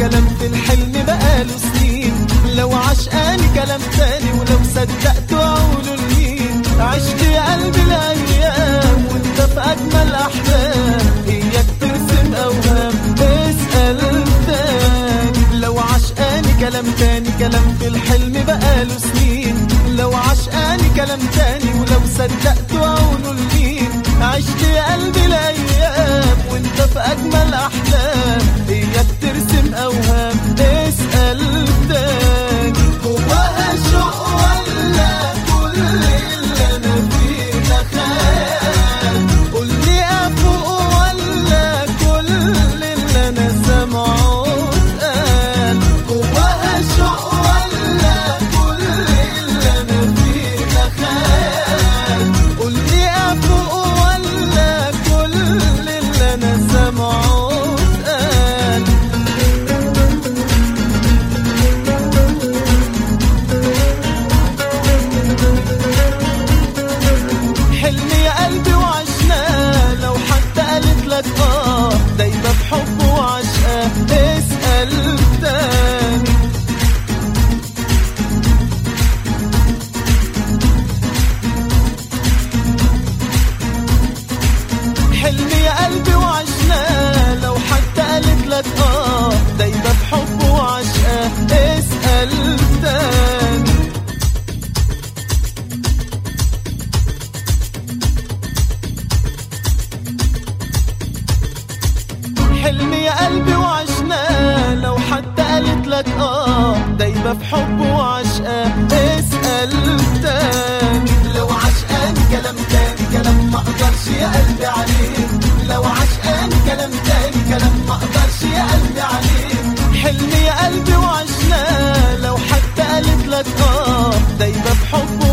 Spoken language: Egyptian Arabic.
كلام في الحلم بقاله سنين لو عشقاني كلام تاني ولو صدقت اقوله لمين عشت يا قلبي الايام وانت في اجمل احلام اياك ترسم اوهام اسال تاني لو عشقاني كلام تاني كلام في الحلم بقاله سنين لو عشقاني كلام تاني ولو صدقت اقوله لمين عشت يا قلبي الايام وانت في اجمل احلام اياك ترسم اوهام اسال تاني جواها شوق ولا كل اللي انا فيه ده خيال قول لي افوق ولا كل اللي انا سامعه اتقال جواها شوق ولا كل اللي انا فيه ده خيال قول لي افوق ولا كل اللي انا سامعه اتقال حلم يا قلبي وعشناه لو حتى قالت لك اه دايما بحب وعشقاه اسأل تاني حلم يا قلبي وعشناه لو حتى قالت لك اه دايما بحب وعشقاه اسأل تاني حلم يا قلبي وعشناه لو حتى قالت لك اه دايما في حب وعشقاه اسأل تاني لو عشقاني كلام تاني كلام ما اقدرش يا قلبي عليه لو عشقاني كلام تاني كلام ما اقدرش يا قلبي عليه حلم يا قلبي وعشناه لو حتى قالت لك اه دايما في حب